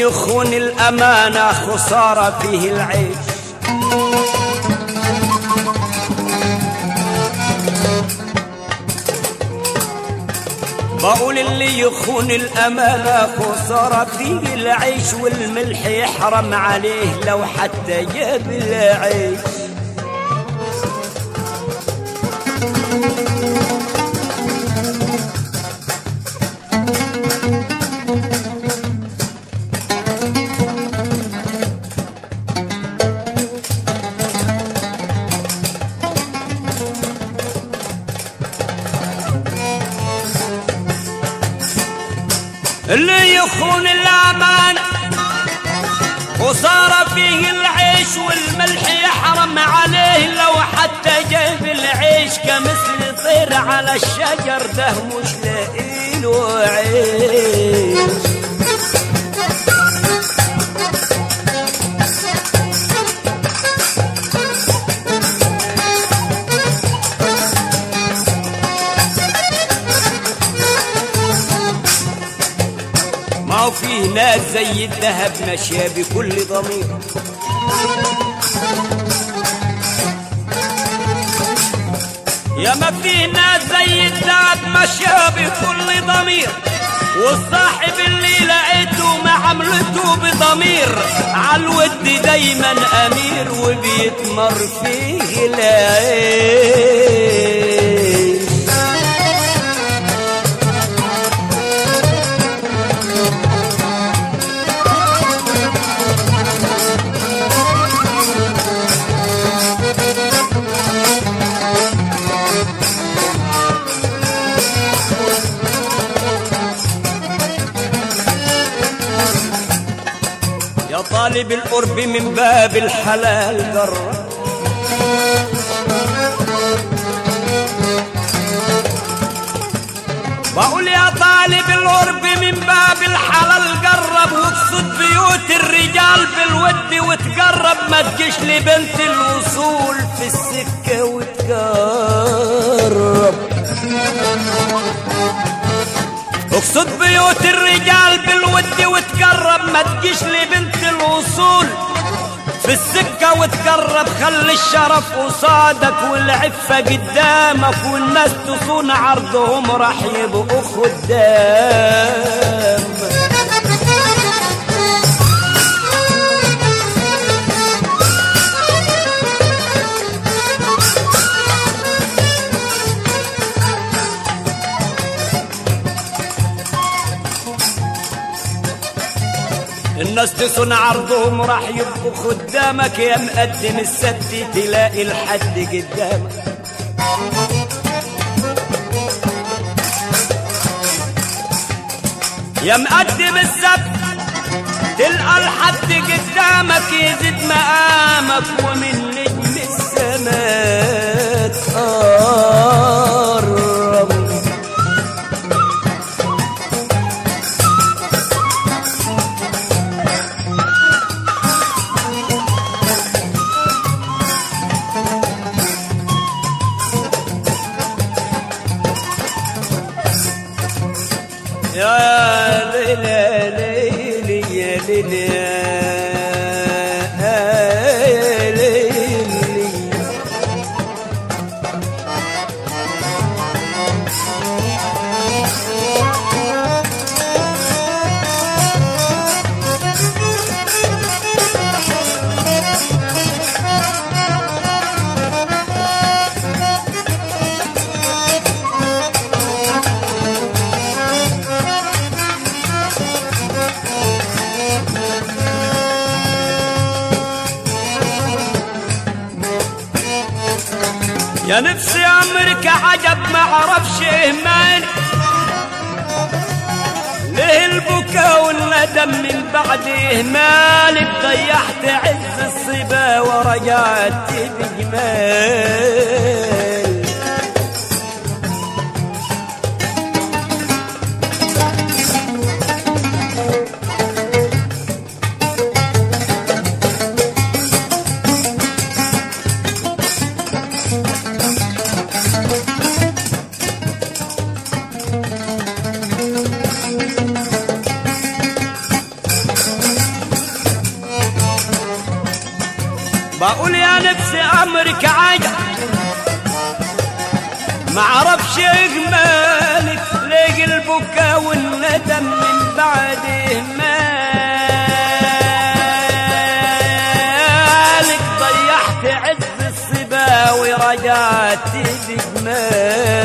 يخون الأمانة خسارة فيه العيش بقول اللي يخون الأمانة خسارة فيه العيش والملح يحرم عليه لو حتى جاب العيش اللي يخون الأمانة وصار فيه العيش والملح يحرم عليه لو حتى جاب العيش كمثل طير على الشجر ده مش لاقيله عيش ما هو فيه ناس زي الذهب ماشية بكل ضمير يا ما فيه ناس زي الذهب ماشية بكل ضمير والصاحب اللي لقيته معاملته بضمير عالود دايما امير وبيتمر فيه العيش يا طالب القرب من باب الحلال قرب بقول يا طالب القرب من باب الحلال قرب واقصد بيوت الرجال بالود وتقرب ما تجيش لبنت الوصول في السكة وتقرب اقصد بيوت الرجال بالود وتقرب ما تجيش لبنت الوصول في السكة وتقرب خلي الشرف قصادك والعفة قدامك والناس تصون عرضهم راح يبقوا خدام الناس تصون عرضهم راح يبقوا خدامك يا مقدم السد تلاقي الحد قدامك يا مقدم السد تلقى الحد قدامك يزيد مقامك ومن نجم السماء تقرب يا ليلى ليلي يا ليلى يا ليلي يا نفسي امرك عجب ما عرفش اهمال ليه البكا والندم من بعد اهمالك ضيعت عز الصبا ورجعت بجمال بقول يا نفسي امرك عجب ما عرفش اجمالك ليه البكا والندم من بعد اهمالك ضيعت عز الصبا ورجعت بجمالك